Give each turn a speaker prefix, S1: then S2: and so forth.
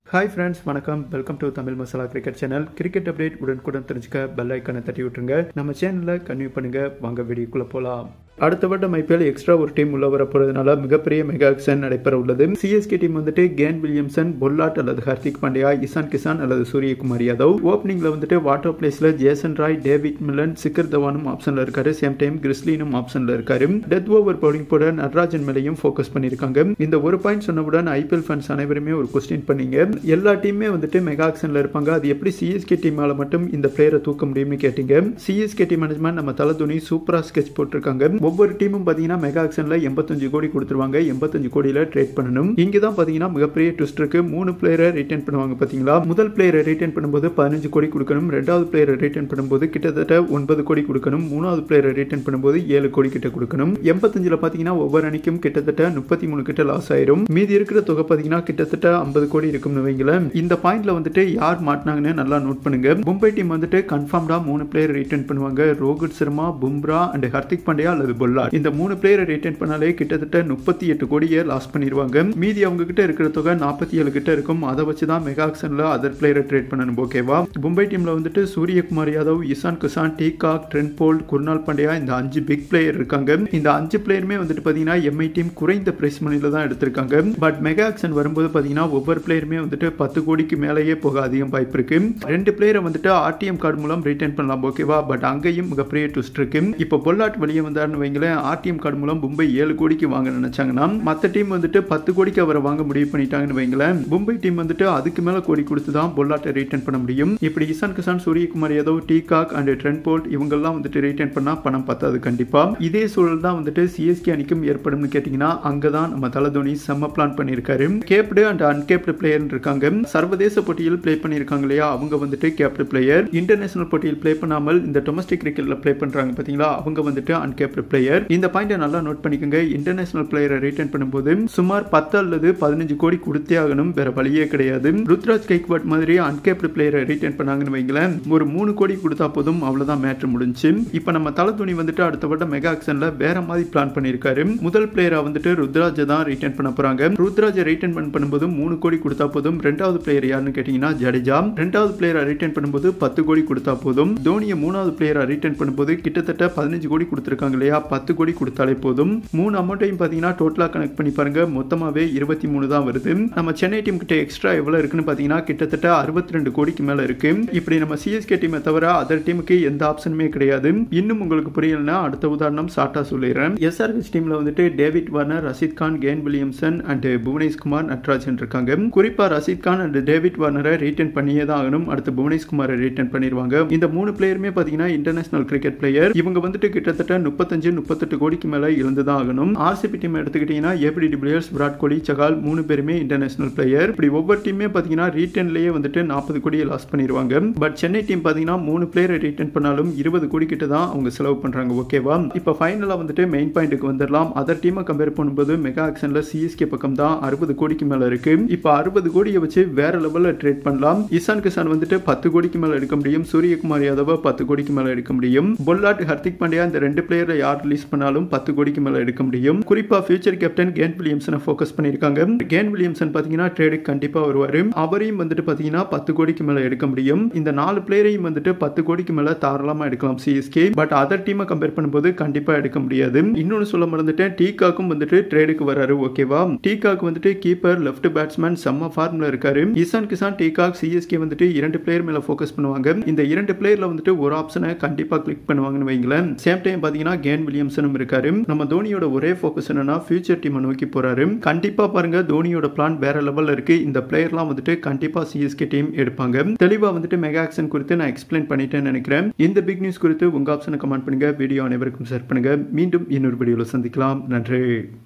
S1: hi friends வணக்கம் welcome to Tamil Masala cricket channel cricket update உடனுக்குடன் தெரிஞ்சுக்க பெல் ஐக்கனை தட்டி விட்டுருங்க நம்ம சேனலில் கன்வியூ பண்ணுங்க வாங்க வீடியோக்குள்ளே போகலாம் அடுத்த வருடம் ஐபிஎல் எக்ஸ்ட்ரா ஒரு டீம் உள்ள வர போறதுனால மிகப்பெரிய மெகா ஆக்ஷன் நடைபெற உள்ளது சிஎஸ்கே டீம் வந்துட்டு கேன் வில்லியம்சன் பொல்லாட் அல்லது ஹர்திக் பாண்டியா இசான் கிசான் அல்லது சூரியகுமார் யாதவ் ஓப்பனிங்ல வந்துட்டு வாட்டர் பிளேஸ்ல Jason Roy David Miller Shikhar தவானும் ஆப்ஷன்ல இருக்காரு சேம் டைம் கிறிஸ்லினும் ஆப்ஷன்ல இருக்காரு டெத் ஓவர் பவுலிங் போட நடராஜன் மேலையும் ஃபோக்கஸ் பண்ணியிருக்காங்க இந்த ஒரு பாயிண்ட் சொன்னவுடன் ஐபிஎல் ஃபேன்ஸ் அனைவருமே ஒரு கொஸ்டின் பண்ணீங்க எல்லா டீமுமே வந்துட்டு மெகா ஆக்ஷன்ல இருப்பாங்க அது எப்படி சிஎஸ்கே டீமால மட்டும் இந்த பிளேயரை தூக்க முடியும்னு கேட்டீங்க சிஎஸ்கே டீம் மேனேஜ்மெண்ட் நம்ம தலை துணி சூப்பரா ஸ்கெச் போட்டிருக்காங்க ஒவ்வொரு டீமும் பார்த்தீங்கன்னா மெகா ஆக்ஷன்ல எண்பத்தஞ்சு கோடி கொடுத்துருவாங்க எண்பத்தஞ்சு கோடியில ட்ரேட் பண்ணணும் இங்கே தான் பார்த்தீங்கன்னா மிகப்பெரிய ட்விஸ்ட் இருக்கு மூணு பிளேயரை ரிட்டர்ன் பண்ணுவாங்க பார்த்தீங்களா முதல் பிளேயரை ரிட்டர்ன் பண்ணும்போது பதினஞ்சு கோடி கொடுக்கணும் ரெண்டாவது பிளேயரை ரிட்டர்ன் பண்ணும்போது கிட்டத்தட்ட ஒன்பது கோடி கொடுக்கணும் மூணாவது பிளேயரை ரிட்டர்ன் பண்ணும்போது ஏழு கோடி கிட்ட கொடுக்கணும் எண்பத்தஞ்சுல பார்த்தீங்கன்னா ஒவ்வொரு அணிக்கும் கிட்டத்தட்ட முப்பத்தி மூணு கிட்ட லாஸ் ஆயிரும் மீதி இருக்கிற தொகை பார்த்தீங்கன்னா கிட்டத்தட்ட ஐம்பது கோடி இருக்கும்னு வைங்களேன் இந்த பாயிண்ட்ல வந்துட்டு யார் மாட்டினாங்கன்னு நல்லா நோட் பண்ணுங்க மும்பை டீம் வந்துட்டு கன்ஃபார்ம்டா மூணு பிளேயர் ரிட்டர்ன் பண்ணுவாங்க ரோஹித் சர்மா பும்ரா அண்ட் ஹர்திக் பாண்டியா அல்லது பொல்லாட் இந்த மூணு பிளேயரை ரிட்டர்ன் பண்ணாலே கிட்டத்தட்ட முப்பத்தி எட்டு கோடியை லாஸ் பண்ணிடுவாங்க மீதி அவங்க கிட்ட இருக்கிற தொகை நாற்பத்தி ஏழு கிட்ட இருக்கும் அதை வச்சு தான் மெகா ஆக்ஷன்ல அதர் பிளேயரை ட்ரேட் பண்ணணும் ஓகேவா மும்பை டீம்ல வந்துட்டு Suryakumar Yadav Ishan Kishan de Kock Trent Boult Krunal Pandya இந்த அஞ்சு பிக் பிளேயர் இருக்காங்க இந்த அஞ்சு பிளேயருமே வந்துட்டு பாத்தீங்கன்னா எம்ஐ டீம் குறைந்த பிரைஸ் மணியில தான் எடுத்திருக்காங்க பட் மெகா ஆக்ஷன் வரும்போது பாத்தீங்கன்னா ஒவ்வொரு பிளேயருமே வந்துட்டு பத்து கோடிக்கு மேலேயே போக அதிகம் வாய்ப்பு இருக்கு ரெண்டு பிளேயரை வந்துட்டு ஆர்டிஎம் கார்டு மூலம் ரிட்டர்ன் பண்ணலாம் ஓகேவா பட் அங்கேயும் மிகப்பெரிய ட்விஸ்ட் இருக்கு இப்போ பொல்லாட் வெளியே வந்தாருன்னு வைங்களேன் ஆர்டிஎம் கார்டு மூலம் மும்பை ஏழு கோடிக்கு வாங்க நினைச்சாங்கன்னா மற்ற டீம் வந்துட்டு பத்து கோடிக்கு அவரை வாங்க முடிவு பண்ணிட்டாங்கன்னு வைங்களேன் மும்பை டீம் வந்துட்டு அதுக்கு மேல கோடி கொடுத்து தான் பொல்லாட்டை ரிட்டர்ன் பண்ண முடியும் இப்படி Ishan Kishan Suryakumar Yadav de Kock and Trent Boult இவங்கெல்லாம் வந்துட்டு ரிட்டர்ன் பண்ணா பணம் பத்தாது கண்டிப்பா இதே சூழல் தான் வந்துட்டு சிஎஸ்கே அணிக்கும் ஏற்படும்னு கேட்டீங்கன்னா அங்கதான் நம்ம தலை தோனி செம்ம பிளான் பண்ணியிருக்காரு கேப்டு அண்ட் அன்கேப்டு பிளேயர் இருக்காங்க சர்வதேச போட்டியில் பிளே பண்ணியிருக்காங்க இல்லையா அவங்க வந்துட்டு கேப்டு பிளேயர் இன்டர்நேஷனல் போட்டியில் பிளே பண்ணாமல் இந்த டொமஸ்டிக் கிரிக்கெட்ல பிளே பண்றாங்க பாத்தீங்களா அவங்க வந்துட்டு அன்கேப்டு பிளேயர் இந்த பாயிண்டை நல்லா நோட் பண்ணிக்கோங்க இன்டர்நேஷனல் பிளேயரை ரிட்டர்ன் பண்ணும்போது சுமார் பத்து அல்லது பதினஞ்சு கோடி கொடுத்தே ஆகணும் வேற வழியே கிடையாது ருத்ராஜ் கைக்வாட் மாதிரி அன்கேப்டு பிளேயரை ரிட்டர்ன் பண்ணாங்கன்னு வைங்களேன் ஒரு மூணு கோடி கொடுத்தா போதும் அவ்வளவுதான் மேட்ரு முடிஞ்சு இப்போ நம்ம தலை துணி வந்துட்டு அடுத்த வட்டம் மெகா ஆக்ஷன்ல வேற மாதிரி பிளான் பண்ணியிருக்காரு முதல் பிளேயரா வந்துட்டு ருத்ராஜை தான் ரிட்டர்ன் பண்ண போறாங்க ருத்ராஜை ரிட்டர்ன் பண்ணும்போது மூணு கோடி கொடுத்தா போதும் ரெண்டாவது பிளேயர் யாருன்னு கேட்டீங்கன்னா ஜடேஜா ரெண்டாவது பிளேயரா ரிட்டர்ன் பண்ணும்போது பத்து கோடி கொடுத்தா போதும் தோனியை மூணாவது பிளேயரா ரிட்டர்ன் பண்ணும்போது கிட்டத்தட்ட பதினஞ்சு கோடி கொடுத்துருக்காங்க இல்லையா பத்து கோடி கொடுத்தாலே போதும் மூணு அமௌண்ட்டையும் பார்த்தீங்கன்னா டோட்டலாக கனெக்ட் பண்ணி பாருங்க மொத்தமாகவே இருபத்தி மூணு தான் வருது நம்ம சென்னை டீம் கிட்ட எக்ஸ்ட்ரா எவ்வளோ இருக்குன்னு பார்த்தீங்கன்னா கிட்டத்தட்ட அறுபத்தி ரெண்டு கோடிக்கு மேலே இருக்கு இப்படி நம்ம சிஎஸ்கே டீமை தவிர அதர் டீமுக்கு எந்த ஆப்ஷனுமே கிடையாது இன்னும் உங்களுக்கு புரியலன்னா அடுத்த உதாரணம் ஷார்ட்டா சொல்லிடுறேன் எஸ்ஆர்ஹெச் டீம்ல வந்துட்டு David Warner Rashid Khan Kane Williamson and Bhuvneshkumar Natarajan இருக்காங்க குறிப்பா ரஷித் கான் அண்ட் டேவிட் வார்னரை ரீட்டன் பண்ணியே தான் ஆகணும் அடுத்து புவனேஷ்குமாரை ரீட்டன் பண்ணிடுவாங்க இந்த மூணு பிளேயருமே பார்த்தீங்கன்னா இன்டர்நேஷனல் கிரிக்கெட் பிளேயர் இவங்க வந்துட்டு கிட்டத்தட்ட முப்பத்தஞ்சு முப்பத்தெட்டு கோடிக்கு மேலே இருந்து தான் ஆகணும் ஆர்சிபி டீம் எடுத்துக்கிட்டீங்கன்னா ஏபிடி டிபிளியர்ஸ் விராட் கோலி சகால் மூணு பேருமே இன்டர்நேஷனல் பிளேயர் இப்படி ஒவ்வொரு டீமே பார்த்தீங்கன்னா ரீட்டன்லேயே வந்துட்டு நாற்பது கோடியை லாஸ் பண்ணிடுவாங்க பட் சென்னை டீம் பார்த்தீங்கன்னா மூணு பிளேயரை ரீட்டன் பண்ணாலும் இருபது கோடி கிட்ட தான் அவங்க செலவு பண்ணுறாங்க ஓகேவா இப்போ ஃபைனலாக வந்துட்டு மெயின் பாயிண்ட்டுக்கு வந்துடலாம் அதர் டீமை கம்பேர் பண்ணும்போது மெகா ஆக்ஷனில் சிஎஸ்கே பக்கம் தான் அறுபது கோடிக்கு மேலே இருக்கு இப்போ அறுபது கோடியை வச்சு வேற லெவலில் ட்ரேட் பண்ணலாம் இசான் கிசான் வந்துட்டு பத்து கோடிக்கு மேலே எடுக்க முடியும் சூரியகுமார் யாதவ பத்து கோடிக்கு மேலே எடுக்க முடியும் பொல்லாட் ஹர்திக் பாண்டியா இந்த ரெண்டு பிளேயரை யார் ரிலீஸ் பண்ணாலும் பத்து கோடிக்கு மேலே எடுக்க முடியும் குறிப்பா ஃபியூச்சர் கேப்டன் கேன் வில்லியம்சனை ஃபோக்கஸ் பண்ணியிருக்காங்க கேன் வில்லியம்சன் பார்த்தீங்கன்னா ட்ரேடுக்கு கண்டிப்பாக வருவார் அவரையும் வந்துட்டு பார்த்தீங்கன்னா பத்து கோடிக்கு மேலே எடுக்க முடியும் இந்த நாலு பிளேயரையும் வந்துட்டு பத்து கோடிக்கு மேலே தாராளமாக எடுக்கலாம் சிஎஸ்கே பட் அதர் டீமை கம்பேர் பண்ணும்போது கண்டிப்பாக எடுக்க முடியாது இன்னொன்று சொல்ல மறந்துட்டேன் டீகாக்கும் வந்துட்டு ட்ரேடுக்கு வராரு ஓகேவா டீகாக் வந்துட்டு கீப்பர் லெஃப்ட் பேட்ஸ்மேன் செம்ம ஃபார்ம்ல இருக்காரு இசான் கிசான் டீகாக் சிஎஸ்கே வந்துட்டு இரண்டு பிளேயர் மேல ஃபோக்கஸ் பண்ணுவாங்க இந்த இரண்டு பிளேயர்ல வந்துட்டு ஒரு ஆப்ஷனை கண்டிப்பா கிளிக் பண்ணுவாங்கன்னு வைங்களேன் சேம் டைம் பாத்தீங்கன்னா கேன் வில்லியம்சனும் இருக்காரு நம்ம தோனியோட ஒரே ஃபோக்கஸ் என்னன்னா ஃபியூச்சர் டீமை நோக்கி போறாரு கண்டிப்பா பாருங்க தோனியோட பிளான் வேற லெவல்ல இருக்கு இந்த பிளேயர்லாம் வந்துட்டு கண்டிப்பா சிஎஸ்கே டீம் எடுப்பாங்க தெளிவா வந்துட்டு மெகா ஆக்ஷன் குறித்து நான் எக்ஸ்பிளைன் பண்ணிட்டேன்னு நினைக்கிறேன் இந்த பிக் நியூஸ் குறித்து உங்க ஆப்ஷனை கமெண்ட் பண்ணுங்க வீடியோ அனைவருக்கும் ஷேர் பண்ணுங்க மீண்டும் இன்னொரு வீடியோல சந்திக்கலாம் நன்றி